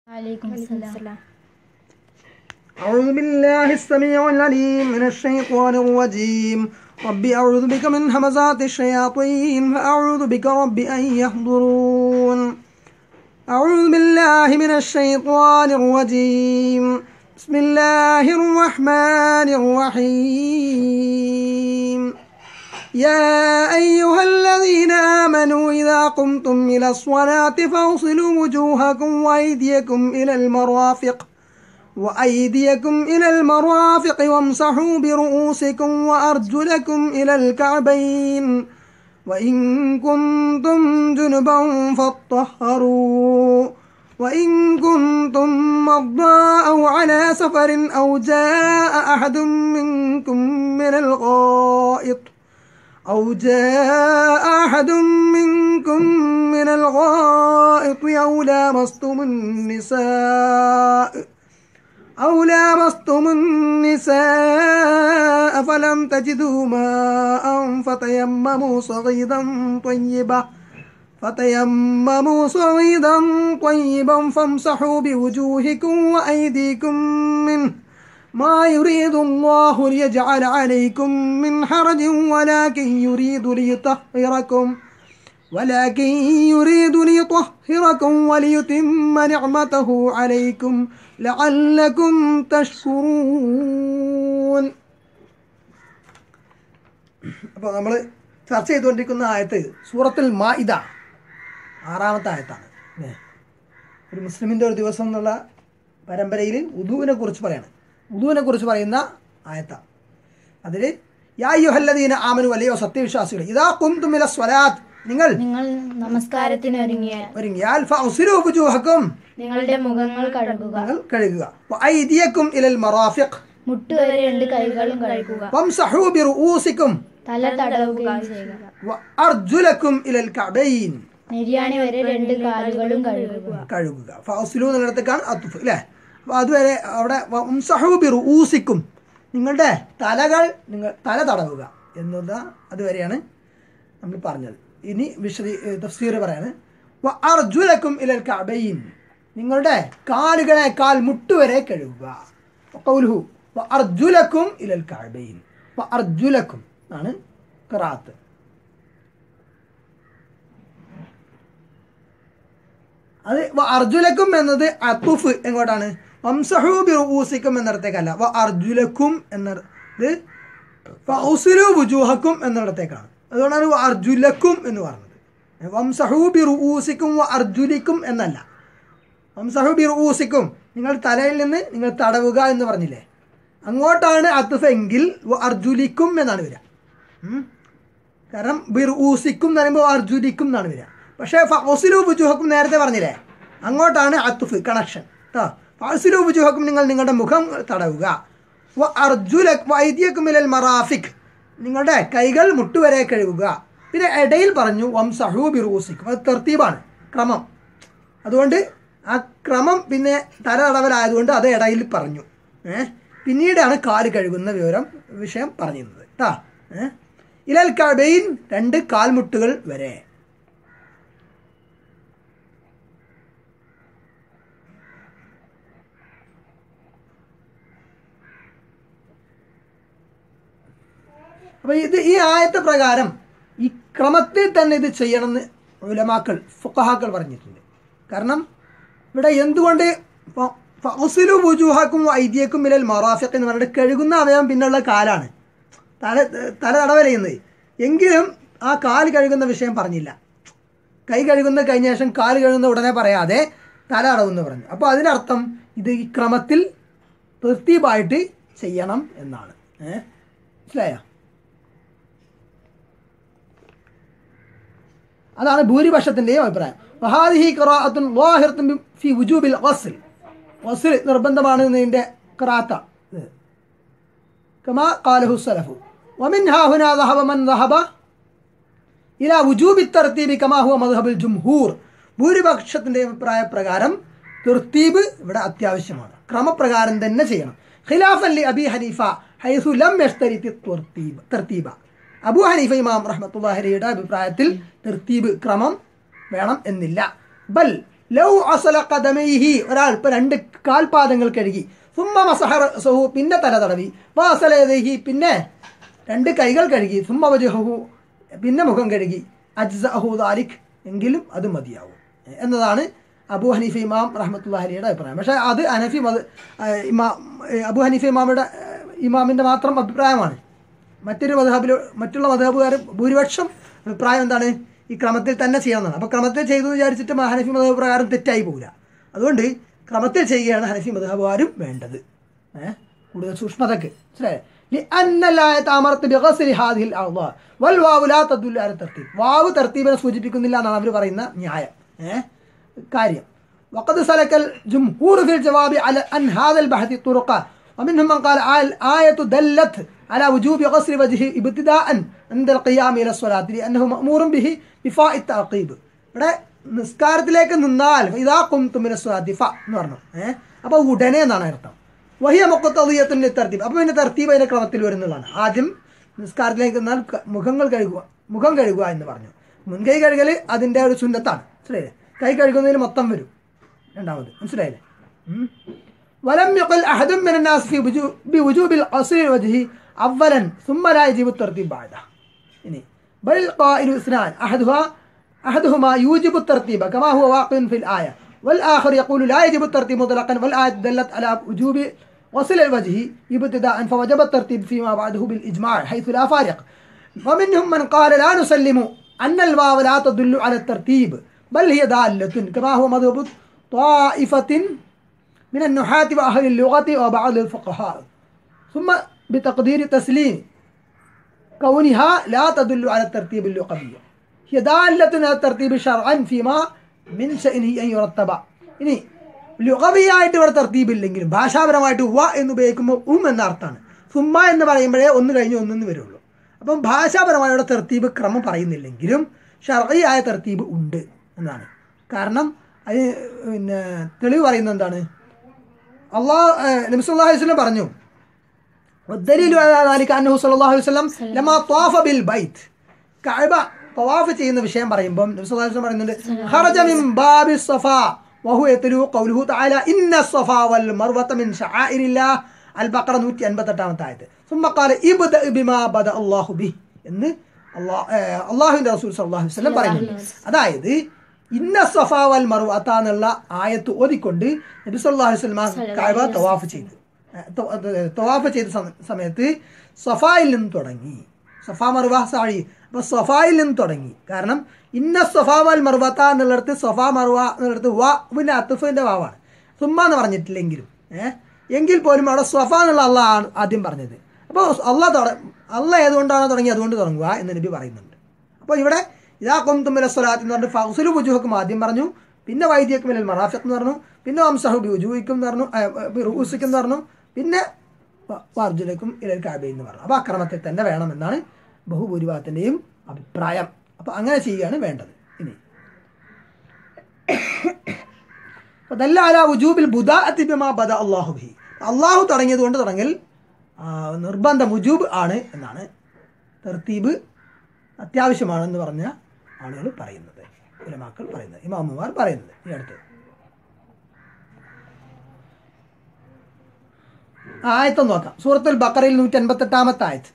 വലൈക്കും അസ്സലാം أعوذ بالله السميع العليم من الشيطان الرجيم رب أعوذ بك من همزات الشياطين فأعوذ بك رب أن يحضرون أعوذ بالله من الشيطان الرجيم بسم الله الرحمن الرحيم يا أيها الذين آمنوا إذا قمتم إلى الصلاة فاغسلوا وجوهكم وأيديكم إلى المرافق وأيديكم إلى المرافق وامسحوا برؤوسكم وأرجلكم إلى الكعبين وإن كنتم جنبا فاطهروا وإن كنتم مرضى أو على سفر أو جاء أحد منكم من الغائط أو جاء أحد منكم من الغائط أو لامستم النساء أو لامستم النساء فلم تجدوا ماء فتيمموا صعيدا طيبا فتيمموا صعيدا طيبا فامسحوا بوجوهكم وأيديكم منه ما يريد الله ليجعل عليكم من حرج ولكن يريد ليطهركم ولكن يريد ليطهركم وليتم نعمته عليكم لعلكم تشكرون അപ്പോൾ നമ്മൾ ചർച്ച ചെയ്തുകൊണ്ടിരിക്കുന്ന ആയത്ത് സൂറത്തുൽ മാഇദ ആറാമത്തെ ആയത്താണ് അല്ലേ ഒരു മുസ്ലിമിൻ്റെ ഒരു ദിവസം എന്നുള്ള പരമ്പരയിൽ ഉദുവിനെ കുറിച്ച് പറയാണ് ഉദുവിനെ കുറിച്ച് പറയുന്ന ആയത്ത അതിൽ യായുഹല്ലദീന ആമനു അല്ലയോ സത്യവിശ്വാസികൾ ഇതാ കുംതുമില സ്വലാത്ത് നിങ്ങൾ നിങ്ങൾ നമസ്കാരത്തിന് ഒരുങ്ങിയ ഒരുങ്ങിയാൽ ഫൗസിലു വുജൂഹക്കും നിങ്ങളുടെ മുഖങ്ങൾ കഴുകുക നിങ്ങൾ കഴുകുക വഅയ്ദിയക്കും ഇലൽ മറാഫിഖ് മുട്ടുവരെ രണ്ട് കൈകളും കഴുകുക വംസഹു ബിറുഊസിക്കും തല തടവുകയും ചെയ്യുക വഅർജുലക്കും ഇലൽ കഅബൈൻ നിര്യാണി വരെ രണ്ട് കാലുകളും കഴുകുക കഴുകുക ഫൗസിലു എന്നുള്ളിടത്തേക്കാണ് അത്തുഫ് അല്ലേ അപ്പോൾ അതുവരെ അവിടെ വംസഹു ബിറുഊസിക്കും നിങ്ങളുടെ തലകൾ നിങ്ങൾ തല തടവുക എന്നുള്ള അതുവരെയാണ് നമ്മൾ പറഞ്ഞത് ഇനി വിശദീ തഫ്സീർ പറയാണ് വ അർജുലക്കും ഇലൽ കഅബൈൻ നിങ്ങളുടെ കാലുകളെ കാൽ മുട്ടുവരെ കഴുകുക കൗലുഹു വ അർജുലക്കും ഇലൽ കഅബൈൻ വ അർജുലക്കും ആണ് ഖിറാത്ത് അത് വ അർജുലക്കും എന്നത് അത്തുഫ് എങ്ങോട്ടാണ് വംസഹു ബി റൂസിക്കും എന്നിടത്തേക്കല്ല വ അർജുലക്കും എന്നത് ഫൗസുലു വുജൂഹക്കും എന്നിടത്തേക്കാണ് അതുകൊണ്ടാണ് വ അർജുലക്കും എന്ന് പറഞ്ഞത് വംസഹു ബി റൂസിക്കും വ അർജുലിക്കും എന്നല്ല വംസഹു ബി റൂസിക്കും നിങ്ങൾ തലയിൽ നിന്ന് നിങ്ങൾ തടവുക എന്ന് പറഞ്ഞില്ലേ അങ്ങോട്ടാണ് അത്തുഫ് എങ്കിൽ വ അർജുലിക്കും എന്നാണ് വരിക ഉം. കാരണം ബിർ ഊസിക്കും എന്ന് പറയുമ്പോൾ അർജുലിക്കും എന്നാണ് വരിക പക്ഷേ ഫസിലു ബുജുഹക്കും നേരത്തെ പറഞ്ഞില്ലേ അങ്ങോട്ടാണ് അത്തുഫ് കണക്ഷൻ കേട്ടോ ഫസിലു ബുജുഹക്കും നിങ്ങൾ നിങ്ങളുടെ മുഖം തടവുക വ അർജുല വൈദ്യക്കും ഇലൽ മറാഫിക് നിങ്ങളുടെ കൈകൾ മുട്ടുവരെ കഴുകുക പിന്നെ ഇടയിൽ പറഞ്ഞു വം സഹൂ ബിറൂസിക്കും അത് തെർത്തീബാണ് ക്രമം അതുകൊണ്ട് ആ ക്രമം പിന്നെ തല തടവലായതുകൊണ്ട് അത് ഇടയിൽ പറഞ്ഞു ഏഹ് പിന്നീടാണ് കാല് കഴുകുന്ന വിവരം വിഷയം പറഞ്ഞിരുന്നത് കേട്ടാ ഏഹ് ഇലൽ കബൈൻ രണ്ട് കാൽമുട്ടുകൾ വരെ അപ്പൊ ഇത് ഈ ആയത്തെ പ്രകാരം ഈ ക്രമത്തിൽ തന്നെ ഇത് ചെയ്യണമെന്ന് ഉലമാക്കൾ ഫുഖഹാക്കൾ പറഞ്ഞിട്ടുണ്ട് കാരണം ഇവിടെ എന്തുകൊണ്ട് ഫൗസിലു ബുജൂഹാക്കും ഐദിയക്കും ഇലൽ മറാഫിഖ് എന്ന് പറഞ്ഞിട്ട് കഴുകുന്ന അവയവം പിന്നുള്ള കാലാണ് തല തല തടവലയുന്നത് എങ്കിലും ആ കാല് കഴുകുന്ന വിഷയം പറഞ്ഞില്ല കൈ കഴുകുന്ന കഴിഞ്ഞ ശേഷം കാല് കഴുകുന്ന ഉടനെ പറയാതെ തല അടവെന്ന് പറഞ്ഞു അപ്പോൾ അതിനർത്ഥം ഇത് ഈ ക്രമത്തിൽ തൃപ്തിയായിട്ട് ചെയ്യണം എന്നാണ് ഏഹ് മനസ്സിലായോ അതാണ് ഭൂരിപക്ഷത്തിൻ്റെയും അഭിപ്രായം വഹാദിഹി ഖറാഅത്തുൻ ളാഹിറത്തുൻ ഫി വുജൂബിൽ ഗസ്ൽ ഗസ്ൽ നിർബന്ധമാണ് എന്നതിൻ്റെ ഖറാത്ത ഇത് كما قاله السلف ومن ها هنا ذهب من ذهب إلى وجوب الترتيب كما هو مذهب الجمهور ഭൂരിപക്ഷത്തിൻ്റെ അഭിപ്രായ പ്രകാരം തെർത്തീബ് ഇവിടെ അത്യാവശ്യമാണ് ക്രമപ്രകാരം തന്നെ ചെയ്യണം ഖിലാഫൻ ലി അബി ഹനീഫ ഹൈസു ലം യഷ്തരിത്തി തെർത്തീബ് തെർത്തീബ അബു ഹനീഫ ഇമാം റഹ്മത്തുള്ളാഹിയുടെ അഭിപ്രായത്തിൽ തെർത്തീബ് ക്രമം വേണം എന്നില്ല ബൽ ലൗ അസല കദമൈഹി ഒരാൾ ഇപ്പൊ രണ്ട് കാൽപാദങ്ങൾ കഴുകി സുമ്മ മസഹർ സഹു പിന്നെ തല തടവി വാസലേഹി പിന്നെ രണ്ട് കൈകൾ കഴുകി സുമ്മ വജുഹു പിന്നെ മുഖം കഴുകി അജ്സഹു ദാലിക് എങ്കിലും അത് മതിയാവും എന്നതാണ് അബു ഹനീഫ ഇമാം റഹ്മത്തുല്ലാഹിയുടെ അഭിപ്രായം പക്ഷേ അത് അനഫി മത് ഇമാ അബു ഹനീഫ ഇമാമിയുടെ ഇമാമിൻ്റെ മാത്രം അഭിപ്രായമാണ് മറ്റൊരു മധബിൽ മറ്റുള്ള മധബുകാർ ഭൂരിപക്ഷം അഭിപ്രായം എന്താണ് ഈ ക്രമത്തിൽ തന്നെ ചെയ്യണമെന്നാണ് അപ്പോൾ ക്രമത്തിൽ ചെയ്തു എന്ന് വിചാരിച്ചിട്ട് മ- ഹനഫി മധബ് പ്രകാരം തെറ്റായി പോകില്ല അതുകൊണ്ട് ക്രമത്തിൽ ചെയ്യുകയാണ് ഹനഫി മധബുകാരും വേണ്ടത് ഏഹ് കൂടുതൽ സൂക്ഷ്മതക്ക് മനസ്സിലായോ لأن الآية أمرت بغسل هذه الأعضاء والواو لا تدل على الترتيب വാവ് തർത്തീബിനെ സൂചിപ്പിക്കുന്നില്ല എന്നാണ് അവർ പറയുന്ന ന്യായം ഏഹ് കാര്യം وقد سلك الجمهور في الجواب على أن هذا البحث طرقا ومنهم من قال آل- الآية دلت على وجوب غسل وجهه ابتداء عند القيام إلى الصلاة لأنه مأمور به بفاء التعقيب ഇവിടെ നിസ്കാരത്തിലേക്ക് നിന്നാൽ ഇതാ കുംതുമിന സ്വാതി ഫ എന്ന് പറഞ്ഞു ഏഹ് അപ്പോൾ ഉടനെ എന്നാണ് അർത്ഥം വഹിയ മൊക്കത്തീയത്തിൻ്റെ തർത്തീബ് അപ്പോൾ പിന്നെ തർത്തീബ് അതിൻ്റെ ക്രമത്തിൽ വരുന്നതാണ് ആദ്യം നിസ്കാരത്തിലേക്ക് നിന്നാൽ ക- മുഖങ്ങൾ കഴുകുക മുഖം കഴുകുക എന്ന് പറഞ്ഞു മുൻകൈ കഴുകൽ അതിൻ്റെ ഒരു സുന്നത്താണ് മനസ്സിലായില്ലേ കൈ കഴുകുന്നതിൽ മൊത്തം വരും രണ്ടാമത് മനസ്സിലായില്ലേ ഉം. ولم يقل أحد من الناس في وجوب بوجوب القصر وجهه أولا ثم لا يجب الترتيب بعده يعني بل القائل اثنان أحدها أحدهما يوجب الترتيب كما هو واقع في الآية والآخر يقول لا يجب الترتيب مطلقا والآية دلت على وجوب غسل الوجه ابتداء فوجب الترتيب فيما بعده بالإجماع حيث لا فارق ومنهم من قال لا نسلم أن الواو لا تدل على الترتيب بل هي دالة كما هو مذهب طائفة من النحاة وأهل اللغة وبعض الفقهاء ثم بتقدير تسليم كونها لا تدل على الترتيب اللغوي هي دالة على الترتيب شرعا فيما من شأنه أن يرتب ഇനി ലുഗവിയായിട്ട് ഇവിടെ തർത്തീബ് ഇല്ലെങ്കിലും ഭാഷാപരമായിട്ട് വ എന്ന് ഉപയോഗിക്കുമ്പോൾ ഉം എന്ന അർത്ഥമാണ് സുമ്മ എന്ന് പറയുമ്പോഴേ ഒന്ന് കഴിഞ്ഞ് ഒന്നെന്ന് വരുള്ളൂ അപ്പം ഭാഷാപരമായ ഇവിടെ തർത്തീബ് ക്രമം പറയുന്നില്ലെങ്കിലും ഷർഈയായ തർത്തീബ് ഉണ്ട് എന്നാണ് കാരണം അത് പിന്നെ തെളിവ് പറയുന്നത് എന്താണ് അള്ളാഹ് നബിസ്വല്ലാഹു അലൈഹി വസല്ലം പറഞ്ഞു والدليل على ذلك أنه صلى الله عليه وسلم لما طاف بالبيت കഅബ طواف ചെയ്യുന്ന വിഷയം പറയുമ്പോൾ നബി സല്ലല്ലാഹു അലൈഹി വസല്ലം പറയുന്നുണ്ട് خرج من باب الصفا وهو يتلو قوله تعالى إن الصفا والمروة من شعائر الله البقرة 158 ആയത്ത് ثم قال ابدأ بما بدأ الله به എന്ന് അള്ളാഹ് അള്ളാഹുവിൻ്റെ റസൂൽ സല്ലല്ലാഹു അലൈഹി വസല്ലം പറയുന്നുണ്ട് അതായത് ഇന്ന സഫ വൽ മറുവത്ത എന്നുള്ള ആയത്ത് ഓതിക്കൊണ്ട് നബി സല്ലല്ലാഹു അലൈഹി വസല്ലം കഅബ തവാഫ് ചെയ്തു ത- അത് തവാഫ് ചെയ്ത സമ- സമയത്ത് സഫായിൽ നിന്ന് തുടങ്ങി സഫ മറുവ സാഴി അപ്പൊ സഫായിൽ നിന്ന് തുടങ്ങി കാരണം ഇന്ന സഫ വൽ മറുവത്ത എന്നുള്ളിടത്ത് സഫ മറുവ എന്നുള്ളിടത്ത് വ പിന്നെ അത്തുഫിന്റെ വാവാണ് സുമ്മ എന്ന് പറഞ്ഞിട്ടില്ലെങ്കിലും ഏഹ് എങ്കിൽ പോലും അവിടെ സഫ എന്നുള്ള അള്ളാഹ് ആണ് ആദ്യം പറഞ്ഞത് അപ്പോൾ അള്ളാഹ് തുട അള്ളാഹ് ഏതുകൊണ്ടാണോ തുടങ്ങി അതുകൊണ്ട് തുടങ്ങുക എന്ന് നബി പറയുന്നുണ്ട് അപ്പോൾ ഇവിടെ ഇതാ കൊന്തുമില സ്വലാത്ത് എന്ന് പറഞ്ഞിട്ട് ഫൗസുലു ബുജുഹക്കും ആദ്യം പറഞ്ഞു പിന്നെ വൈദ്യക്കും മിനൽ മറാഫിഖ് എന്ന് പറഞ്ഞു പിന്നെ വംസഹു ബിജുവിക്കും എന്ന് പറഞ്ഞു റൂസിക്കും എന്ന് പറഞ്ഞു പിന്നെ വാർജുലക്കും ഇലൽ കാബി എന്ന് പറഞ്ഞു അപ്പോൾ അക്രമത്തിൽ തന്നെ വേണമെന്നാണ് ബഹുഭൂരിഭാഗത്തിൻ്റെയും അഭിപ്രായം അപ്പോൾ അങ്ങനെ ചെയ്യുകയാണ് വേണ്ടത് ഇനി അതല്ല അല ഉജൂബിൽ ബുദാഅത്തി ബിമാ ബദ അള്ളാഹു ബിഹി അള്ളാഹു തുടങ്ങിയത് കൊണ്ട് തുടങ്ങൽ ആ, നിർബന്ധം ഉജൂബ് ആണ് എന്നാണ് തർത്തീബ് അത്യാവശ്യമാണെന്ന് പറഞ്ഞ ആളുകൾ പറയുന്നത് ഉലമാക്കൾ പറയുന്നത് ഇമാമുമാർ പറയുന്നത് ഈ അടുത്ത് ആയത്തൊന്ന് നോക്കാം സൂറത്തുൽ ബക്കറയിൽ നൂറ്റി അൻപത്തെട്ടാമത്തെ ആയത്ത്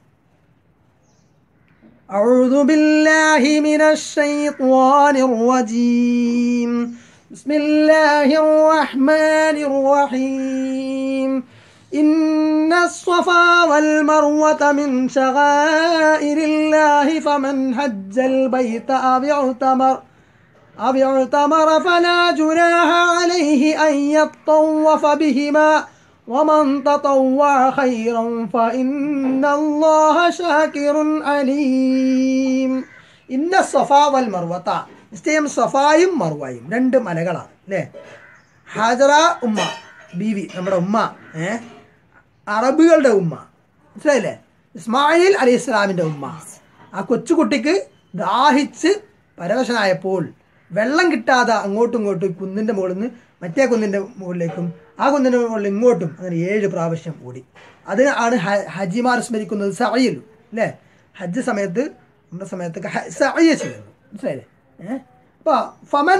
أعوذ بالله من الشيطان الرجيم بسم الله الرحمن الرحيم إن الصفا والمروة من شغائر الله فمن حج البيت أو اعتمر أو اعتمر فلا جناح عليه أن يطوف بهما ومن تطوع خيرا فإن الله شاكر عليم ഇന്ന സഫ വൽ മർവത്ത നിശ്ചയം സഫായും മർവയും രണ്ട് മലകളാണ് അല്ലേ ഹാജറ ഉമ്മ ബീവി നമ്മുടെ ഉമ്മ ഏ അറബികളുടെ ഉമ്മ മനസ്സിലായില്ലേ ഇസ്മായിൽ അലി ഇസ്ലാമിൻ്റെ ഉമ്മ ആ കൊച്ചുകുട്ടിക്ക് ദാഹിച്ച് പരവശനായപ്പോൾ വെള്ളം കിട്ടാതെ അങ്ങോട്ടും ഇങ്ങോട്ടും ഈ കുന്നിൻ്റെ മുകളിൽ നിന്ന് മറ്റേ കുന്നിൻ്റെ മുകളിലേക്കും ആ കുന്നിൻ്റെ മുകളിൽ ഇങ്ങോട്ടും അങ്ങനെ ഏഴ് പ്രാവശ്യം ഓടി അതിനാണ് ഹ- ഹജിമാർ സ്മരിക്കുന്നത് സഅയിൽ അല്ലേ ഹജ്ജ് സമയത്ത് നമ്മുടെ സമയത്തൊക്കെ ഹ- സഅയ ചെയ്യുന്നു മനസ്സിലായില്ലേ ഏഹ് അപ്പോൾ ഫമൻ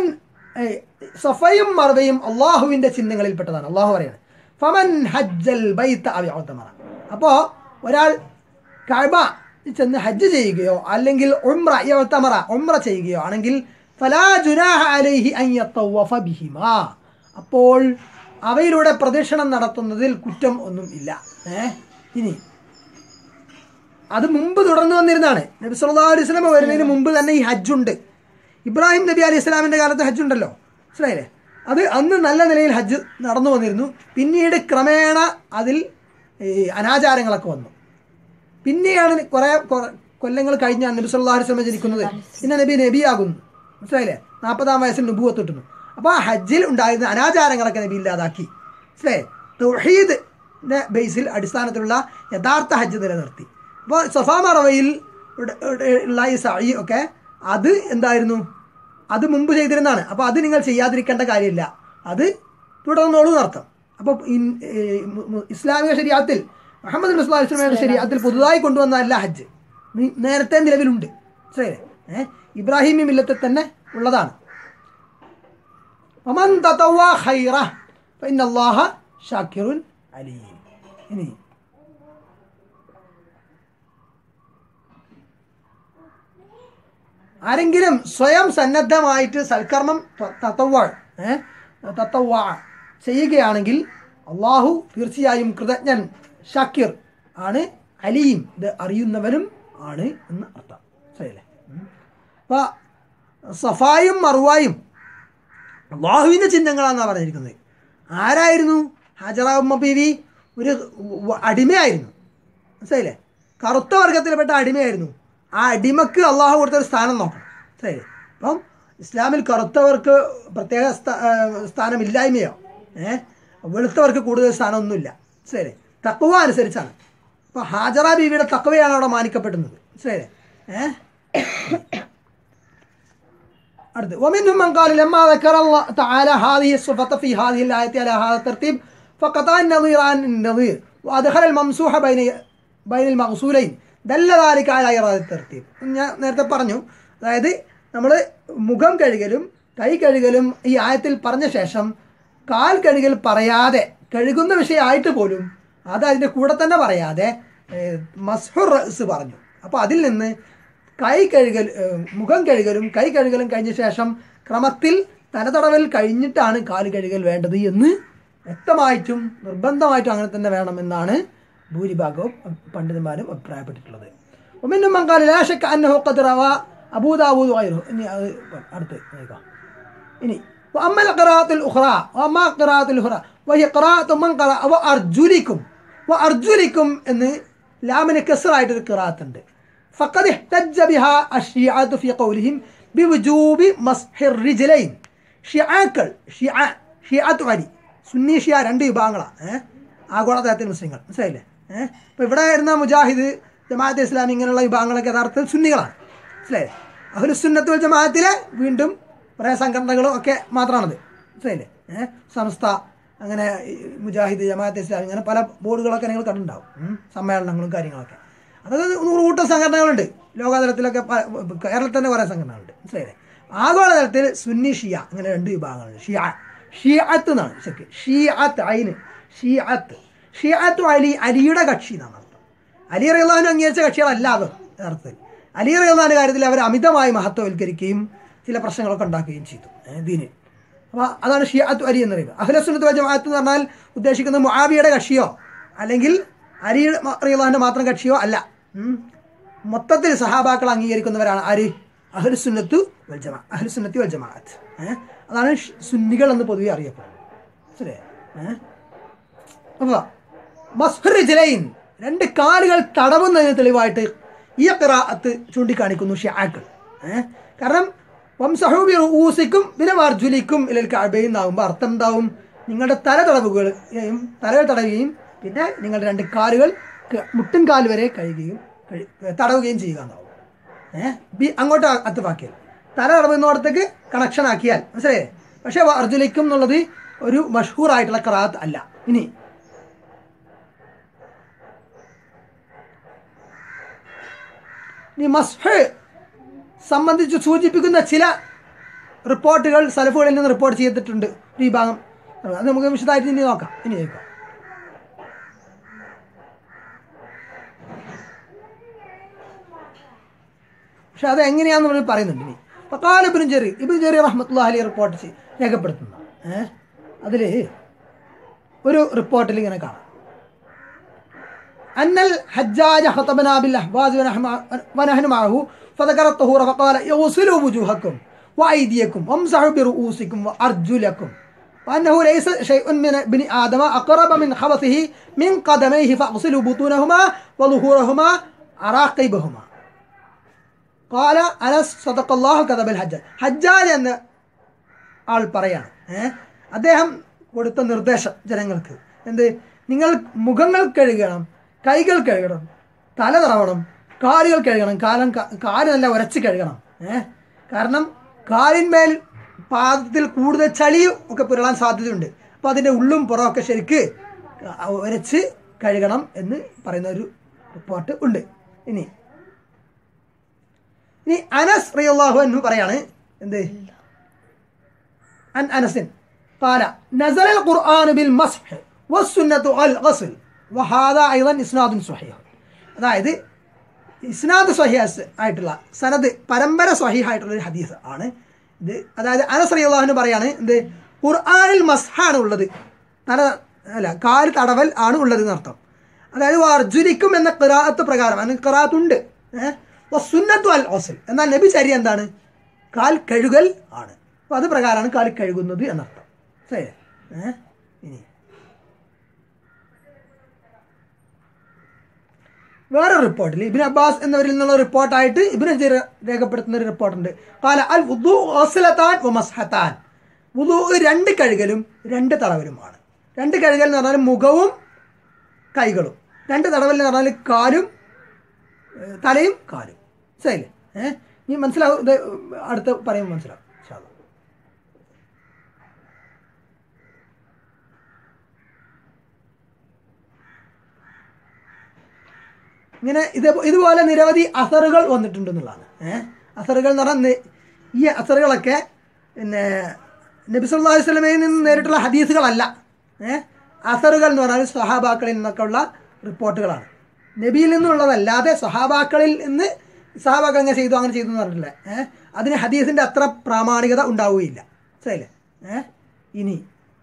ഏയ്, സഫയും മറവയും അള്ളാഹുവിൻ്റെ ചിഹ്നങ്ങളിൽപ്പെട്ടതാണ് അള്ളാഹു പറയാണ് ഫമൻ ഹജ്ജൽ ബൈത്ത അവ്യവത്തമറ അപ്പോൾ ഒരാൾ കഅബ ചെന്ന് ഹജ്ജ് ചെയ്യുകയോ അല്ലെങ്കിൽ ഉംറ യവത്തമറ ഉംറ ചെയ്യുകയോ ആണെങ്കിൽ ഫലാ ജുനാഹ അലൈഹി അൻ യത്തവഫ ബിഹിമാ അപ്പോൾ അവയിലൂടെ പ്രദക്ഷിണം നടത്തുന്നതിൽ കുറ്റം ഒന്നും ഇല്ല ഏ ഇനി അത് മുമ്പ് തുടർന്നു വന്നിരുന്നതാണ് നബി സല്ലല്ലാഹു അലൈഹി വസല്ലം വരുന്നതിന് മുമ്പ് തന്നെ ഈ ഹജ്ജുണ്ട് ഇബ്രാഹിം നബി അലൈഹി ഇസ്ലാമിൻ്റെ കാലത്ത് ഹജ്ജ് ഉണ്ടല്ലോ മനസ്സിലായില്ലേ അത് അന്ന് നല്ല നിലയിൽ ഹജ്ജ് നടന്നു വന്നിരുന്നു പിന്നീട് ക്രമേണ അതിൽ ഈ അനാചാരങ്ങളൊക്കെ വന്നു പിന്നെയാണ് കുറേ കൊ- കൊല്ലങ്ങൾ കഴിഞ്ഞാണ് നബി സല്ലല്ലാഹു അലൈഹി വസല്ലം ജനിക്കുന്നത് പിന്നെ നബി നബിയാകുന്നു മനസ്സിലായില്ലേ നാൽപ്പതാം വയസ്സിൽ നുബുവത്ത് കിട്ടുന്നു അപ്പോൾ ആ ഹജ്ജിൽ ഉണ്ടായിരുന്ന അനാചാരങ്ങളൊക്കെ നബി ഇല്ലാതാക്കി മനസ്സിലായേ തൗഹീദിന്റെ ബേസിൽ അടിസ്ഥാനത്തിലുള്ള യഥാർത്ഥ ഹജ്ജ് നിലനിർത്തി അപ്പോൾ സഫാ മറവയിൽ ഉട- ഉട- ഉള്ള ഈ സഴി ഒക്കെ അത് എന്തായിരുന്നു അത് മുമ്പ് ചെയ്തിരുന്നതാണ് അപ്പോൾ അത് നിങ്ങൾ ചെയ്യാതിരിക്കേണ്ട കാര്യമില്ല അത് തുടർന്നോളൂ എന്നർത്ഥം അപ്പോൾ ഇൻ- ഏ, മു- മു- ഇസ്ലാമിക ശരീരത്തിൽ മുഹമ്മദ് നബി സ്വല്ലല്ലാഹു അലൈഹി വസല്ലമയുടെ ശരീരത്തിൽ പുതുതായി കൊണ്ടുവന്നതല്ല ഹജ്ജ് നി- നേരത്തെ നിലവിലുണ്ട് ശരി ഏഹ് ഇബ്രാഹിമി മില്ലത്തിൽ തന്നെ ഉള്ളതാണ് ومن تطوع خيرا فإن الله شاكر عليم ഇനി ആരെങ്കിലും സ്വയം സന്നദ്ധമായിട്ട് സൽക്കർമ്മം ത- തത്തവ്വ ഏ തത്തവ്വ ചെയ്യുകയാണെങ്കിൽ അള്ളാഹു തീർച്ചയായും കൃതജ്ഞൻ ഷാക്കിർ ആണ് അലീം ഇത് അറിയുന്നവനും ആണ് എന്ന് അർത്ഥം ശരിയല്ലേ ഉം. അപ്പൊ സഫായും മറുവായും അള്ളാഹുവിൻ്റെ ചിഹ്നങ്ങളാണെന്നാണ് പറഞ്ഞിരിക്കുന്നത് ആരായിരുന്നു ഹാജറ ഉമ്മ ബീവി ഒരു വ- അടിമയായിരുന്നു മനസ്സിലായില്ലേ കറുത്ത വർഗത്തിൽപ്പെട്ട അടിമയായിരുന്നു ആ അടിമക്ക് അള്ളാഹു കൊടുത്തൊരു സ്ഥാനം നോക്കണം മനസ്സിലായില്ലേ അപ്പം ഇസ്ലാമിൽ കറുത്തവർക്ക് പ്രത്യേക സ്ഥാ- ആ, സ്ഥാനമില്ലായ്മയോ ഏഹ് വെളുത്തവർക്ക് കൂടുതൽ സ്ഥാനമൊന്നുമില്ല മനസ്സിലായില്ലേ തക്കുവ അനുസരിച്ചാണ് അപ്പോൾ ഹാജറ ബീവിയുടെ തക്കവയാണ് അവിടെ മാനിക്കപ്പെടുന്നത് മനസ്സിലായില്ലേ ഏഹ് أرض ومنهم من قال لما ذكر الله تعالى هذه الصفة في هذه الآية على هذا الترتيب فقطع النظير عن النظير وأدخل الممسوح بين بين المغسولين دل ذلك على إرادة الترتيب ഞാൻ നേരത്തെ പറഞ്ഞു അതായത് നമ്മൾ മുഖം കഴുകലും കൈ കഴുകലും ഈ ആയത്തിൽ പറഞ്ഞ ശേഷം കാൽ കഴുകൽ പറയാതെ കഴുകുന്ന വിഷയമായിട്ട് പോലും അത് അതിൻ്റെ കൂടെ തന്നെ പറയാതെ ഏഹ്, മസ്ഹുർ റസ് പറഞ്ഞു അപ്പോൾ അതിൽ നിന്ന് കൈ കഴുകൽ ഏഹ്, മുഖം കഴുകലും കൈ കഴുകലും കഴിഞ്ഞ ശേഷം ക്രമത്തിൽ തലതടവൽ കഴിഞ്ഞിട്ടാണ് കാല് കഴുകൽ വേണ്ടത് എന്ന് വ്യക്തമായിട്ടും നിർബന്ധമായിട്ടും അങ്ങനെ തന്നെ വേണമെന്നാണ് ഭൂരിഭാഗവും പണ്ഡിതന്മാരും അഭിപ്രായപ്പെട്ടിട്ടുള്ളത് ഒമിന്നും മങ്കാൽ ലാഷക്ക് അന്നഹു ഖദ് റവ അബൂ ദാവൂദ് വഗൈറുഹു. ഇനി അത് അടുത്ത് നോക്കാം ഇനി وأما القراءة الأخرى وأما القراءة الأخرى وهي قراءة من قرأ وأرجلكم وأرجلكم എന്ന് ലാമിന് കസറായിട്ടൊരു ഖിറാത്ത് ഉണ്ട് فقد احتج بها الشيعة في قولهم بوجوب مسح الرجلين ഷിയാക്കൾ ഷിയ ഷിയാത്ത് അലി സുന്നി ഷിയ രണ്ട് വിഭാഗങ്ങളാണ് ഏഹ് ആഗോളതലത്തിൽ മുസ്ലിങ്ങൾ മനസ്സിലായില്ലേ ഏഹ് ഇപ്പോൾ ഇവിടെ വരുന്ന മുജാഹിദ് ജമാഅത്ത് ഇസ്ലാമി ഇങ്ങനെയുള്ള വിഭാഗങ്ങളൊക്കെ യഥാർത്ഥത്തിൽ സുന്നികളാണ് മനസ്സിലായില്ലേ അഹുലുസുന്നത്ത് വൽ ജമാഅത്തിലെ വീണ്ടും കുറേ സംഘടനകളും ഒക്കെ മാത്രമാണത് മനസ്സിലായില്ലേ ഏഹ് സംസ്ഥ അങ്ങനെ ഈ മുജാഹിദ് ജമാഅത്ത് ഇസ്ലാമി ഇങ്ങനെ പല ബോർഡുകളൊക്കെ നിങ്ങൾ കണ്ടിട്ടുണ്ടാവും ഉം. സമ്മേളനങ്ങളും കാര്യങ്ങളൊക്കെ അതൊക്കെ നൂറ് കൂട്ടം സംഘടനകളുണ്ട് ലോകതലത്തിലൊക്കെ പ- കേരളത്തിൽ തന്നെ കുറേ സംഘടനകളുണ്ട് മനസ്സിലായില്ലേ ആഗോളതലത്തിൽ സുന്നി ഷിയ അങ്ങനെ രണ്ട് വിഭാഗങ്ങളുണ്ട് ഷിയ ഷിയാത്ത് എന്നാണ് ശരിക്കും ഷിയാത്ത് അയിന് ഷിയാത്ത് ഷിയാത്ത് അലി അലിയുടെ കക്ഷി എന്നാണ് അർത്ഥം അലി റഹ്ലാൻ അംഗീകരിച്ച കക്ഷികളല്ല അത് യഥാർത്ഥത്തിൽ അലി റഹ്ലാൻ്റെ കാര്യത്തിൽ അവർ അമിതമായി മഹത്വവൽക്കരിക്കുകയും ചില പ്രശ്നങ്ങളൊക്കെ ഉണ്ടാക്കുകയും ചെയ്തു ഏഹ് ദീനിൽ അപ്പോൾ അതാണ് ഷിയാത്ത് അലി എന്ന് പറയുന്നത് അഹ്ലസുന്നത്ത് വ ജമാഅത്ത് എന്ന് പറഞ്ഞാൽ ഉദ്ദേശിക്കുന്നത് മുആവിയുടെ കക്ഷിയോ അല്ലെങ്കിൽ അലി റഹ്ലാൻ്റെ മാത്രം കക്ഷിയോ അല്ല ഉം. മൊത്തത്തിൽ സഹാബാക്കൾ അംഗീകരിക്കുന്നവരാണ് ആര് അഹ്ലുസുന്നത്തു വൽ ജമാ അഹ്ലുസുന്നത്തി വൽ ജമാഅത്ത് ഏഹ് അതാണ് ഷ്- സുന്നികൾ എന്ന് പൊതുവെ അറിയപ്പെടുന്നത് ശരി ഏഹ് അപ്പോൾ മസ്ഹുറിജലൈൻ രണ്ട് കാലുകൾ തടവുന്നതിന് തെളിവായിട്ട് ഈ ഖിറാഅത്ത് ചൂണ്ടിക്കാണിക്കുന്നു ഷിയാക്കൾ ഏഹ് കാരണം വംസഹൂബി ഊസിക്കും പിന്നെ വർജുലിക്കും ഇലൽ കഅബയും എന്നാകുമ്പോൾ അർത്ഥം എന്താവും നിങ്ങളുടെ തല തടവുകയും തലകൾ തടവുകയും പിന്നെ നിങ്ങളുടെ രണ്ട് കാലുകൾ ക- മുട്ടും കാൽ വരെ കഴുകുകയും കഴി- തടവുകയും ചെയ്യുക എന്നാവും ഏഹ് ബി അങ്ങോട്ട് അത്തുവാക്കിയാൽ തല തടവുന്നോടത്തേക്ക് കണക്ഷൻ ആക്കിയാൽ മനസ്സിലായേ പക്ഷേ അർജുലിക്കും എന്നുള്ളത് ഒരു മഷഹൂറായിട്ടുള്ള ഖറാത്ത് അല്ല ഇനി ഈ മസ്ഹ് സംബന്ധിച്ച് സൂചിപ്പിക്കുന്ന ചില റിപ്പോർട്ടുകൾ സലഫുകളിൽ നിന്ന് റിപ്പോർട്ട് ചെയ്തിട്ടുണ്ട് ഈ ഭാഗം അത് നമുക്ക് വിശദമായിട്ട് ഇനി നോക്കാം ഇനി ചോദിക്കാം പക്ഷെ അത് എങ്ങനെയാന്ന് നമ്മൾ പറയുന്നുണ്ട് ഇനി ഫക്കാൽ Ibin Jerry Ibin Jerry Rahmathulla Ali report ചെയ്ത് രേഖപ്പെടുത്തുന്നു ഏഹ് അതിൽ ഒരു റിപ്പോർട്ടിൽ ഇങ്ങനെ കാണാം أن الحجاج خطبنا بالأحواز ونحن ونحن معه فذكر الطهور فقال اغسلوا وجوهكم وأيديكم وامسحوا برؤوسكم وأرجلكم وأنه ليس شيء من ابن آدم أقرب من خبثه من قدميه فاغسلوا بطونهما وظهورهما عراقبهما قال أنس صدق الله كذب الحجاج حجاج എന്ന് ആൾ പറയാണ് ഏഹ് അദ്ദേഹം കൊടുത്ത നിർദ്ദേശം ജനങ്ങൾക്ക് എന്ത് നിങ്ങൾ മുഖങ്ങൾ കഴുകണം കൈകൾ കഴുകണം തല തറവണം കാലുകൾ കഴുകണം കാലം ക- കാല് നല്ല ഉരച്ച് കഴുകണം ഏഹ് കാരണം കാലിന്മേൽ പാദത്തിൽ കൂടുതൽ ചളിയും ഒക്കെ പുരളാൻ സാധ്യതയുണ്ട് അപ്പോൾ അതിൻ്റെ ഉള്ളും പുറമൊക്കെ ശരിക്ക് ഉരച്ച് കഴുകണം എന്ന് പറയുന്ന ഒരു റിപ്പോർട്ട് ഉണ്ട് ഇനി ഇനി അനസ് റിയാഹു എന്ന് പറയാണ് എന്ത് عن أنس قال نزل القرآن بالمسح والسنة الغسل وهذا أيضا إسناد صحيح അതായത് ഇസ്നാദ് സ്വഹിയാസ് ആയിട്ടുള്ള സനദ് പരമ്പര സ്വഹീഹായിട്ടുള്ള ഒരു ഹദീസ് ആണ് ഇത് അതായത് അനസ് റളിയല്ലാഹു പറയാണ് എന്ത് ഖുർആനിൽ മസ്ഹാണ് ഉള്ളത് തല അല്ല കാല് തടവൽ ആണ് ഉള്ളത് എന്നർത്ഥം അതായത് അർജുനിക്കും എന്ന ഖിറാഅത്ത് പ്രകാരം അതിന് ഖിറാഅത്ത് ഉണ്ട് ഏഹ് സുന്നത്തു അൽ ഓസൽ എന്നാൽ നബി ചര്യ എന്താണ് കാൽ കഴുകൽ ആണ് അപ്പോൾ അത് പ്രകാരമാണ് കാൽ കഴുകുന്നത് എന്നർത്ഥം ശരി ഏഹ് ഇനി വേറെ റിപ്പോർട്ടിൽ ഇബിൻ അബ്ബാസ് എന്നവരിൽ നിന്നുള്ള റിപ്പോർട്ടായിട്ട് ഇബിന് ജരീർ രേഖപ്പെടുത്തുന്ന ഒരു റിപ്പോർട്ടുണ്ട് കാല അൽ വുദു ഓസലത്താൻ വമസ്ഹത്താൻ വുദു രണ്ട് കഴുകലും രണ്ട് തടവലുമാണ് രണ്ട് കഴുകൽ എന്ന് പറഞ്ഞാൽ മുഖവും കൈകളും രണ്ട് തടവൽ എന്ന് പറഞ്ഞാൽ കാലും ഏഹ് തലയും കാലും ശരിയല്ലേ ഏഹ് ഇനി മനസ്സിലാവും ഇത് അടുത്ത് പറയുമ്പോൾ മനസ്സിലാവും ഇൻഷാ അല്ലാ. ഇങ്ങനെ ഇത് ഇതുപോലെ നിരവധി അസറുകൾ വന്നിട്ടുണ്ടെന്നുള്ളതാണ് ഏഹ് അസറുകൾ എന്ന് പറഞ്ഞാൽ നി- ഈ അസറുകളൊക്കെ പിന്നെ നബി സല്ലല്ലാഹു അലൈഹി വസല്ലമയിൽ നിന്ന് നേരിട്ടുള്ള ഹദീസുകളല്ല ഏഹ് അസറുകൾ എന്ന് പറഞ്ഞാൽ സഹാബാക്കളിൽ നിന്നൊക്കെ ഉള്ള റിപ്പോർട്ടുകളാണ് നബിയിൽ നിന്നുള്ളതല്ലാതെ സഹാബാക്കളിൽ നിന്ന് സഹാബാക്കൾ അങ്ങനെ ചെയ്തു അങ്ങനെ ചെയ്തു എന്ന് പറഞ്ഞിട്ടില്ല ഏഹ് അതിന് ഹദീസിൻ്റെ അത്ര പ്രാമാണികത ഉണ്ടാവുകയില്ല ശരിയല്ലേ ഏഹ് ഇനി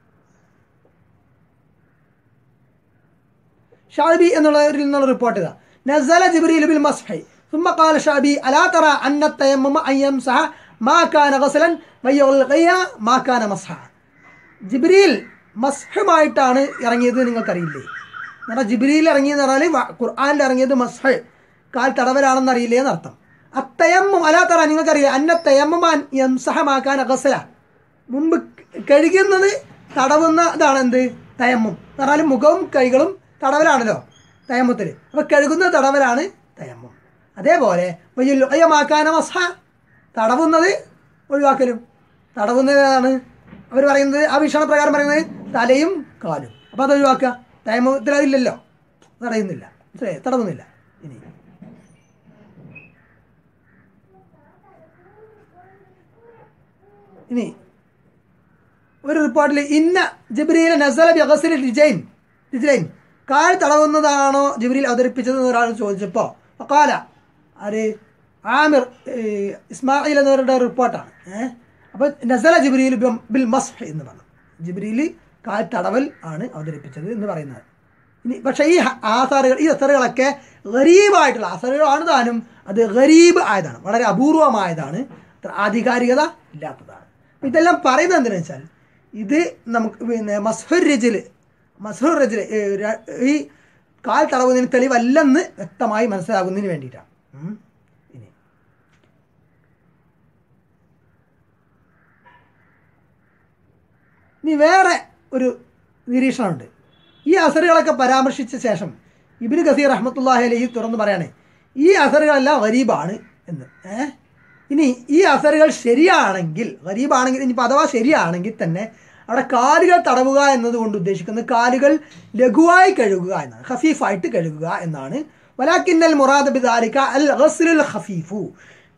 ഷാബി എന്നുള്ളവരിൽ നിന്നുള്ള റിപ്പോർട്ട് ഇതാ നസല ജിബ്രീൽ ബിൽ മസ്ഹി ثم قال شعبي ألا ترى أن التيمم أن يمسح ما كان غسلا ويلقي ما كان مسحا ജിബ്രീൽ മസ്ഹുമായിട്ടാണ് ഇറങ്ങിയത് നിങ്ങൾക്കറിയില്ലേ എന്ന് പറഞ്ഞാൽ ജിബ്രീൽ ഇറങ്ങിയെന്ന് പറഞ്ഞാൽ വ- ഖുർആനിൽ ഇറങ്ങിയത് മസ്ഹ് കാൽ തടവലാണെന്ന് അറിയില്ലേ എന്നർത്ഥം അത്തയമ്മും അലാത്തറ നിങ്ങൾക്കറിയില്ല അന്ന തയമ്മുമാൻ യംസഹമാക്കാൻ അഗസല മുമ്പ് കഴുകുന്നത് തടവുന്ന ഇതാണ് എന്ത് തയമ്മും എന്ന് പറഞ്ഞാൽ മുഖവും കൈകളും തടവലാണല്ലോ തയമ്മത്തിൽ അപ്പോൾ കഴുകുന്ന തടവലാണ് തയമ്മും അതേപോലെ വയ്യമാക്കാന മസ്ഹ തടവുന്നത് ഒഴിവാക്കലും തടവുന്നത് ഏതാണ് അവർ പറയുന്നത് ആ വീക്ഷണപ്രകാരം പറയുന്നത് തലയും കാലും അപ്പോൾ അത് ഒഴിവാക്കുക തയമത്തിൽ അതില്ലല്ലോ തടയുന്നില്ല മനസ്സിലായോ? തടവുന്നില്ല ഇനി ഇനി ഒരു റിപ്പോർട്ടിൽ ഇന്ന ജിബ്രീൽ നസല ബിഗസിൽ ഡിജൈൻ ഡിജൈൻ കാൽ തടവുന്നതാണോ ജിബ്രീൽ അവതരിപ്പിച്ചത് എന്ന് ഒരാൾ ചോദിച്ചപ്പോൾ കാല ആര് ആമിർ ഏ, ഇസ്മായിൽ എന്നവരുടെ റിപ്പോർട്ടാണ് ഏഹ് അപ്പോൾ നസല ജിബ്രീൽ ബിം- ബിൽ മസ്ഹ് എന്ന് പറഞ്ഞു ജിബ്രീൽ കാൽ തടവൽ ആണ് അവതരിപ്പിച്ചത് എന്ന് പറയുന്നത് ഇനി പക്ഷേ ഈ ഹ- ആസാറുകൾ ഈ അസറുകളൊക്കെ ഗരീബായിട്ടുള്ള അസറുകളാണ് താനും അത് ഗരീബ് ആയതാണ് വളരെ അപൂർവമായതാണ് അത്ര ആധികാരികത ഇല്ലാത്തതാണ് അപ്പോൾ ഇതെല്ലാം പറയുന്നത് എന്തിനാ വെച്ചാൽ ഇത് നമുക്ക് പിന്നെ മസ്ഹുർ രജിൽ മസ്ഹുർ രജിൽ ഈ കാൽ തടവുന്നതിന് തെളിവല്ലെന്ന് വ്യക്തമായി മനസ്സിലാകുന്നതിന് വേണ്ടിയിട്ടാണ് ഉം. ഇനി ഇനി വേറെ ഒരു നിരീക്ഷണമുണ്ട് ഈ അസറുകളൊക്കെ പരാമർശിച്ച ശേഷം ഇബിന് ഗസീർ റഹ്മത്തുല്ലാഹി അലഹി തുറന്ന് പറയാണ് ഈ അസറുകളെല്ലാം ഗരീബാണ് എന്ന് ഏ ഇനി ഈ അസറുകൾ ശരിയാണെങ്കിൽ ഗരീബാണെങ്കിൽ ഇനിയിപ്പോൾ അഥവാ ശരിയാണെങ്കിൽ തന്നെ അവിടെ കാലുകൾ തടവുക എന്നതുകൊണ്ട് ഉദ്ദേശിക്കുന്നത് കാലുകൾ ലഘുവായി കഴുകുക എന്നാണ് ഹഫീഫായിട്ട് കഴുകുക എന്നാണ് വലാക്കിന്നൽ മുറാദ് ബിദാലിക്ക അൽ ഗസ്ലുൽ ഹഫീഫു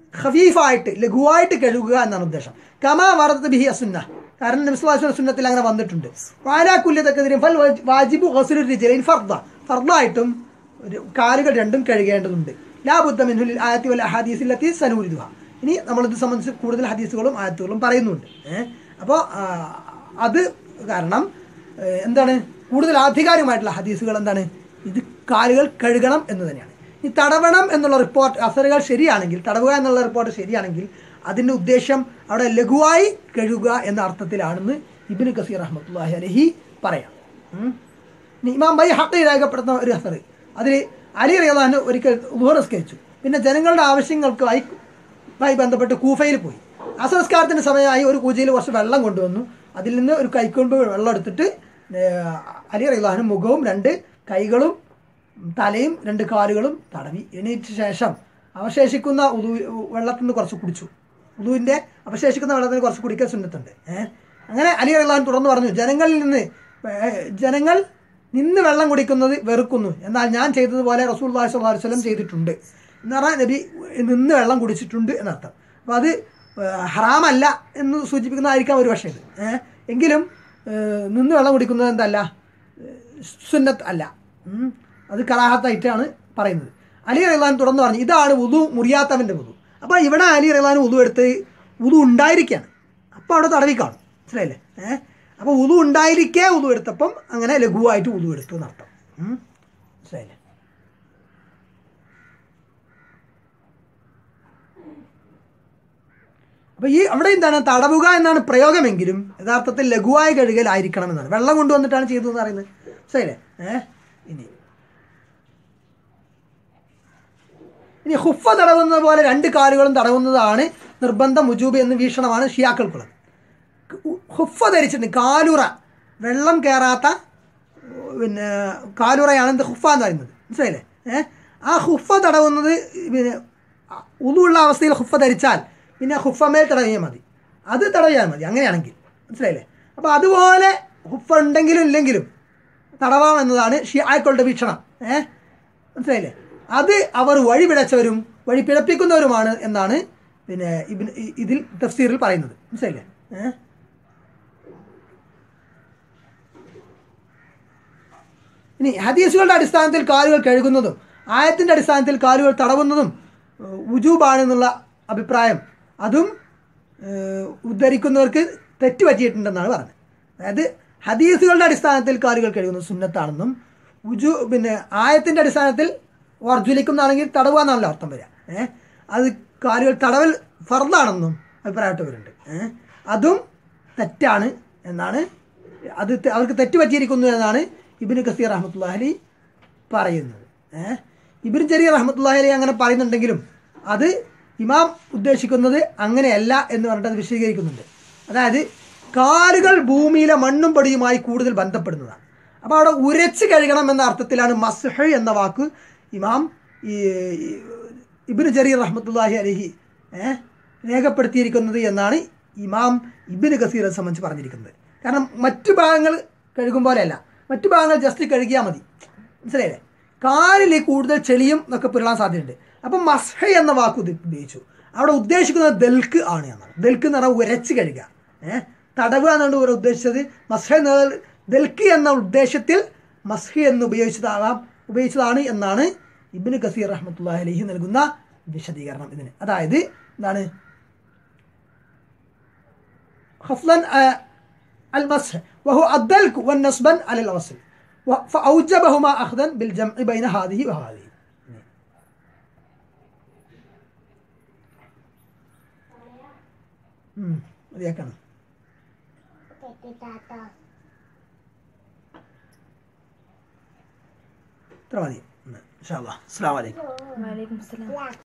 ഖഫീഫായിട്ട് ലഘുവായിട്ട് കഴുകുക എന്നാണ് ഉദ്ദേശം കമാ വറത്ത് ബിഹി അസുന്ന കാരണം നബിസ്ലാസ്വല സുന്നത്തിൽ അങ്ങനെ വന്നിട്ടുണ്ട് വാലാക്കുല്യതക്കെതിരെ ഫൽ വാജ്- വാജിബു ഖസ്ലു റിജലൈൻ ഫർദ ഫർദായിട്ടും ഒരു കാലുകൾ രണ്ടും കഴുകേണ്ടതുണ്ട് ലാ ബുദ്ധ മിൻഹുൽ ആയത്തി വൽ അഹാദീസിലത്തി സനൂരിദുഹ ഇനി നമ്മളിത് സംബന്ധിച്ച് കൂടുതൽ ഹദീസുകളും ആയത്തുകളും പറയുന്നുണ്ട് ഏഹ് അപ്പോൾ അത് കാരണം ഏഹ് എന്താണ് കൂടുതൽ ആധികാരികമായിട്ടുള്ള ഹദീസുകൾ എന്താണ് ഇത് കാലുകൾ കഴുകണം എന്ന് തന്നെയാണ് ഈ തടവണം എന്നുള്ള റിപ്പോർട്ട് അസറുകൾ ശരിയാണെങ്കിൽ തടവുക എന്നുള്ള റിപ്പോർട്ട് ശരിയാണെങ്കിൽ അതിൻ്റെ ഉദ്ദേശം അവിടെ ലഘുവായി കഴുകുക എന്ന അർത്ഥത്തിലാണെന്ന് ഇബിന് കസീർ അഹമ്മത്തുല്ലാഹി അലഹി പറയാം ഉം. ഇനി ഇമാം ബൈ ഹക്കി രേഖപ്പെടുത്തുന്ന ഒരു അസർ അതിൽ അലി റിയാദാന് ഒരിക്കൽ ഉപഹസ്കരിച്ചു പിന്നെ ജനങ്ങളുടെ ആവശ്യങ്ങൾക്കായി മായി ബന്ധപ്പെട്ട് കൂഫയിൽ പോയി അസംസ്കാരത്തിന് സമയമായി ഒരു പൂജയിൽ കുറച്ച് വെള്ളം കൊണ്ടുവന്നു അതിൽ നിന്ന് ഒരു കൈക്കൊണ്ട് വെള്ളം എടുത്തിട്ട് ഏഹ്, അലി റിയാദാനും മുഖവും രണ്ട് കൈകളും തലയും രണ്ട് കാലുകളും തടവി എണീറ്റ ശേഷം അവശേഷിക്കുന്ന ഉദു വെള്ളത്തിൽ നിന്ന് കുറച്ച് കുടിച്ചു ഉദുവിൻ്റെ അവശേഷിക്കുന്ന വെള്ളത്തിന് കുറച്ച് കുടിക്കാൻ സുന്നത്തുണ്ട് ഏഹ് അങ്ങനെ അലി അള്ളഹാൻ തുടർന്ന് പറഞ്ഞു ജനങ്ങളിൽ നിന്ന് ഏഹ്, ജനങ്ങൾ നിന്ന് വെള്ളം കുടിക്കുന്നത് വെറുക്കുന്നു എന്നാൽ ഞാൻ ചെയ്തതുപോലെ റസൂൽ അള്ളാഹി സ്വല്ലാ വസ്ലം ചെയ്തിട്ടുണ്ട് എന്ന് പറഞ്ഞാൽ നബി നിന്ന് വെള്ളം കുടിച്ചിട്ടുണ്ട് എന്നർത്ഥം അപ്പോൾ അത് ഏഹ്, ഹറാമല്ല എന്ന് സൂചിപ്പിക്കുന്നതായിരിക്കാം ഒരു പക്ഷേ ഇത് ഏഹ് എങ്കിലും ഏഹ്, നിന്ന് വെള്ളം കുടിക്കുന്നത് എന്തല്ല സുന്നത്ത് അല്ല ഉം. അത് കറാഹത്തായിട്ടാണ് പറയുന്നത് അലി റഹ്ലാൻ തുറന്നു പറഞ്ഞു ഇതാണ് ഉദു മുറിയാത്തവൻ്റെ ഉദു അപ്പോൾ ഇവിടെ അലി റഹ്ലാൻ ഉദു എടുത്ത് ഉദു ഉണ്ടായിരിക്കുകയാണ് അപ്പോൾ അവിടെ തടവി കാണും മനസ്സിലായില്ലേ ഏഹ് അപ്പോൾ ഉദു ഉണ്ടായിരിക്കേ ഉദു എടുത്തപ്പം അങ്ങനെ ലഘുവായിട്ട് ഉദു എടുത്തു എന്നർത്ഥം ഉം. മനസ്സിലായില്ലേ അപ്പോൾ ഈ അവിടെ എന്താണ് തടവുക എന്നാണ് പ്രയോഗമെങ്കിലും യഥാർത്ഥത്തിൽ ലഘുവായ കഴുകലായിരിക്കണം എന്നാണ് വെള്ളം കൊണ്ടുവന്നിട്ടാണ് ചെയ്തതെന്ന് പറയുന്നത് ശരിയല്ലേ ഏഹ് ഇനി ഇനി ഹുഫ തടവുന്നത് പോലെ രണ്ട് കാലുകളും തടവുന്നതാണ് നിർബന്ധം മുജൂബ് എന്ന് വീക്ഷണമാണ് ഷിയാക്കൾക്കുള്ളത് ഹുഫ ധരിച്ചിട്ടുണ്ട് കാലുറ വെള്ളം കയറാത്ത പിന്നെ കാലുറയാണ് എന്ത് ഹുഫ എന്ന് പറയുന്നത് മനസ്സിലായില്ലേ ഏഹ് ആ ഹുഫ തടവുന്നത് പിന്നെ ഉള്ള അവസ്ഥയിൽ ഹുഫ ധരിച്ചാൽ പിന്നെ ഹുഫമേൽ തടവിയാൽ മതി അത് തടവിയാൽ മതി അങ്ങനെയാണെങ്കിൽ മനസ്സിലായില്ലേ അപ്പോൾ അതുപോലെ ഹുഫ ഉണ്ടെങ്കിലും ഇല്ലെങ്കിലും തടവാം എന്നതാണ് ഷിയാക്കളുടെ വീക്ഷണം ഏഹ് മനസ്സിലായില്ലേ അത് അവർ വഴി പിഴച്ചവരും വഴി പിഴപ്പിക്കുന്നവരുമാണ് എന്നാണ് പിന്നെ ഇബിൻ ഇ- ഇതിൽ തഫ്സീറിൽ പറയുന്നത് മനസ്സിലായില്ലേ ഏഹ് ഇനി ഹദീസുകളുടെ അടിസ്ഥാനത്തിൽ കാലുകൾ കഴുകുന്നതും ആയത്തിൻ്റെ അടിസ്ഥാനത്തിൽ കാലുകൾ തടവുന്നതും ഏഹ്, ഉജൂബാണെന്നുള്ള അഭിപ്രായം അതും ഏഹ്, ഉദ്ധരിക്കുന്നവർക്ക് തെറ്റ് പറ്റിയിട്ടുണ്ടെന്നാണ് പറഞ്ഞത് അതായത് ഹദീസുകളുടെ അടിസ്ഥാനത്തിൽ കാലുകൾ കഴുകുന്നത് സുന്നത്താണെന്നും ഉജു പിന്നെ ആയത്തിൻ്റെ അടിസ്ഥാനത്തിൽ വർജുലിക്കുന്നതാണെങ്കിൽ തടവുക എന്നാണല്ലോ അർത്ഥം വരിക ഏഹ് അത് കാലുകൾ തടവൽ ഫർദാണെന്നും അഭിപ്രായപ്പെട്ടവരുണ്ട് ഏഹ് അതും തെറ്റാണ് എന്നാണ് അത് തെ- അവർക്ക് തെറ്റ് പറ്റിയിരിക്കുന്നു എന്നാണ് ഇബിന് കസീർ റഹ്മത്തുല്ലാഹലി പറയുന്നത് ഏഹ് ഇബിൻ ജരീർ റഹ്മത്തുല്ലാഹലി അങ്ങനെ പറയുന്നുണ്ടെങ്കിലും അത് ഇമാം ഉദ്ദേശിക്കുന്നത് അങ്ങനെയല്ല എന്ന് പറഞ്ഞിട്ട് അത് വിശദീകരിക്കുന്നുണ്ട് അതായത് കാലുകൾ ഭൂമിയിലെ മണ്ണും പൊടിയുമായി കൂടുതൽ ബന്ധപ്പെടുന്നതാണ് അപ്പോൾ അവിടെ ഉരച്ച് കഴുകണം എന്ന അർത്ഥത്തിലാണ് മസ്ഹ് എന്ന വാക്ക് ഇമാം ഈ ഇബിന് ജരീർ റഹ്മത്തുല്ലാഹി അലഹി ഏഹ് രേഖപ്പെടുത്തിയിരിക്കുന്നത് എന്നാണ് ഇമാം ഇബിന് കസീറെ സംബന്ധിച്ച് പറഞ്ഞിരിക്കുന്നത് കാരണം മറ്റു ഭാഗങ്ങൾ കഴുകും പോലെയല്ല മറ്റു ഭാഗങ്ങൾ ജസ്റ്റ് കഴുകിയാൽ മതി മനസ്സിലായില്ലേ കാലിൽ കൂടുതൽ ചെളിയും എന്നൊക്കെ പുരളാൻ സാധ്യതയുണ്ട് അപ്പം മസ്ഹ എന്ന വാക്ക് ഉദ്ദ- ഉപയോഗിച്ചു അവിടെ ഉദ്ദേശിക്കുന്നത് ദൽക്ക് ആണ് എന്നാണ് ദൽക്ക് എന്ന് പറഞ്ഞാൽ ഉരച്ച് കഴുകുക ഏഹ് തടവുക എന്നാണ് ഇവിടെ ഉദ്ദേശിച്ചത് മസ്ഹ എന്ന ദൽക്ക് എന്ന ഉദ്ദേശത്തിൽ മസ്ഹി എന്ന് ഉപയോഗിച്ചതാകാം ഉപയോഗിച്ചതാണ് എന്നാണ് ഇബിന് കസീർ റഹ്മത്തുള്ളാഹി അലൈഹി നൽകുന്ന വിശദീകരണം ഇതിന് അതായത് എന്താണ് خفضا آه، المسح وهو الدلك والنصبا على الأصل و- فأوجبهما أخذا بالجمع بين هذه وهذه ഉം, മതിയാക്കണം ഇത്ര മതി ഇൻഷാ അല്ലാ അസ്സലാമു അലൈക്കും വലൈക്കും സ്ലാം